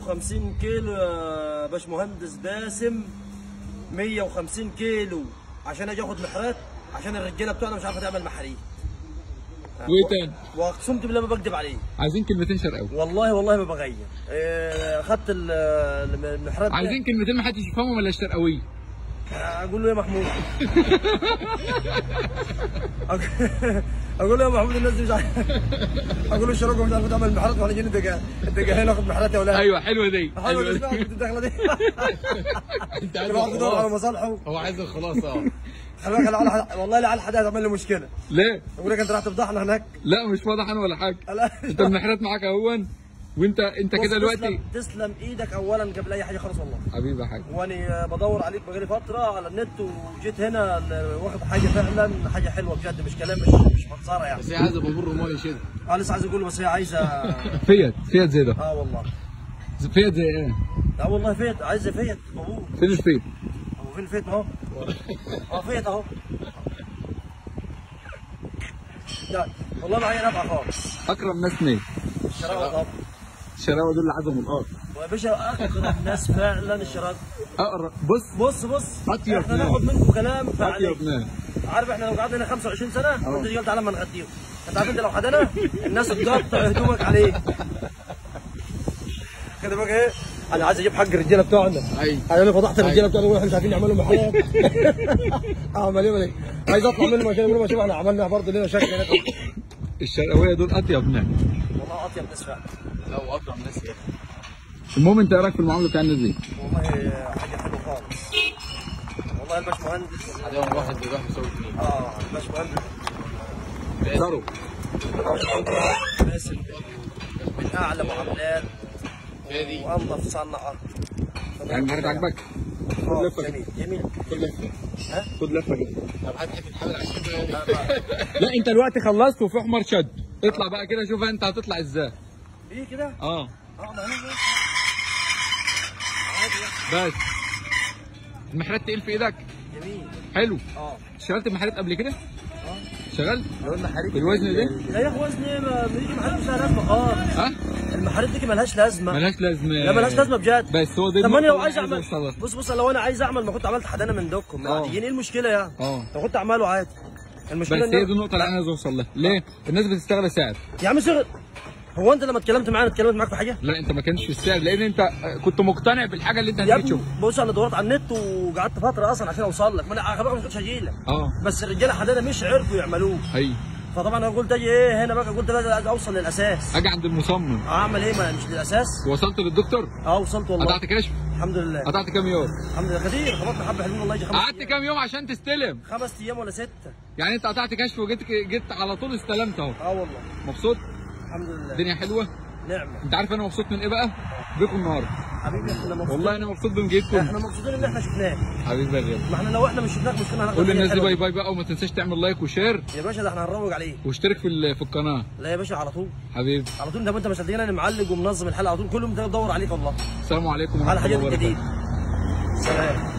150 كيلو يا باشمهندس باسم 150 كيلو عشان اجي اخد محرات عشان الرجاله بتوعنا مش عارفه تعمل محاريق وايه تاني؟ واقسمت بالله ما بكذب عليه عايزين كلمتين شرقاوي والله والله ما بغير إيه، خدت ال- المحرات ده. عايزين كلمتين ما حدش يفهمهم الا الشرقاويه اقول له يا محمود اقول له يا محمود الناس دي مش عارف اقول له الشراكه مش عارفه تعمل محرات واحنا جايين انت جاي انت جاي هنا اخد محرات يا ولاد ايوه حلوه دي حلوه حلوه دي دي الدخله دي انت كل واحد يدور على مصالحه هو عايز الخلاصه اه خلي بالك العيال- والله العيال حد هتعمل لي مشكله ليه؟ يقول لك انت راح تفضحنا هناك لا مش واضح انا ولا حاجه لا. انت المحرات معاك اهون وانت انت بص، كده دلوقتي تسلم, تسلم ايدك اولا قبل اي حاجه خالص والله حبيبي يا حاج وانا بدور عليك بقالي فتره على النت وجيت هنا واخد حاجه فعلا حاجه حلوه بجد مش كلام مش مش مسخره يعني بس هي عايزه بابور رماني شده اه لسه عايز اقول له بس هي عايزه فيت فيت زي ده اه والله فيت زي ايه؟ لا والله فيت عايزه فيت ابوه فين الفيت؟ هو فين الفيت اهو اه فيت اهو لا والله معايا نفع خالص اكرم ناس مين؟ الشراوه طبعا الشراوه دول اللي عزموا الارض ويا باشا اقرب ناس فعلا الشراوه اقرب بص بص بص أطيب احنا ناس. ناخد منكم كلام فعلي اطيب ناس عارف احنا لو قعدنا هنا 25 سنه وانت تيجي تعالى ما نغديهم انت عارف انت لو حدنا الناس تقطع هدومك عليك كده بقى ايه انا عايز اجيب حق الرجاله بتوعنا ايوه انا اللي فضحت الرجاله بتوعنا واحنا مش عارفين نعملوا محلات اعمل ايه ولا إيه؟ عايز اطلع منهم عشان يقولوا ما شوف احنا عملنا برضه لنا شكل هنا الشرقاويه دول اطيب ناس والله اطيب ناس فعلا لو اطيب ناس ايه المهم انت ايه رايك في المعامله بتاع الناس دي؟ والله حاجه حلوه خالص والله الباشمهندس عليهم واحد بيروح يسوي اثنين اه الباشمهندس ضرب باسم من اعلى معاملات وانظف صنع ارض يعني المحرات عاجبك؟ آه، لفة كده. جميل جميل خد لفه ها؟ خد لفه كده طب هتحب تحاول على لا انت دلوقتي خلصت وفي حمار شد اطلع بقى كده شوف انت هتطلع ازاي ايه كده؟ اه اه ما انا عادي بس المحرات تقيل في ايدك جميل حلو اه اشتغلت محرات قبل كده اه شغلت لو المحاريب بالوزن ده؟ لا يا اخي وزن ايه ما بيجي محاريب مش لها لازمه خالص ها المحاريب دي ملهاش لازمه ملهاش لازمه لا ملهاش لازمه بجد بس هو ده طب ما انا النقطة لو اللي عايز أنا اعمل أوصلها. بص بص لو انا عايز اعمل ما كنت عملت حدانا من دوكم آه. عاديين ايه المشكله يعني؟ اه لو كنت اعمله عادي المشكله بس إن- هي دي النقطه اللي انا عايز اوصل لها ليه الناس بتستغل سعر يا عم شغل هو انت لما اتكلمت معانا اتكلمت معاك في حاجه؟ لا انت ما كانش في السعر لان انت كنت مقتنع بالحاجه اللي انت يا هتيجي ابني تشوفها بص انا دورت على النت وقعدت فتره اصلا عشان اوصل لك ما انا خلي بالك ما كنتش هجي لك اه بس الرجاله حدانا مش عرفوا يعملوه اي فطبعا انا قلت اجي ايه هنا بقى قلت لازم اوصل للاساس اجي عند المصمم اعمل ايه ما مش للاساس وصلت للدكتور اه وصلت والله قطعت كشف الحمد لله قطعت كام يوم الحمد لله كتير خبطنا حبه حلوين والله يجي خمس قعدت أيام. كام يوم عشان تستلم خمس ايام ولا سته يعني انت قطعت كشف وجيت جيت على طول استلمت اهو اه والله مبسوط الحمد لله الدنيا حلوه نعمه انت عارف انا مبسوط من ايه بقى بيكم النهارده حبيبي احنا مبسوطين والله انا مبسوط بمجيتكم احنا مبسوطين ان احنا شفناك حبيبي الغالي ما احنا لو احنا مش شفناك مش كنا هناخد قول حاجة للناس دي حلوة. باي باي بقى وما تنساش تعمل لايك وشير يا باشا ده احنا هنروج عليه واشترك في ال- في القناه لا يا باشا على طول حبيبي على طول ده انت مش هتلاقينا انا معلق ومنظم الحلقه على طول كل يوم بدور عليك والله السلام عليكم ورحمه على الله حاجات وبركاته جديده سلام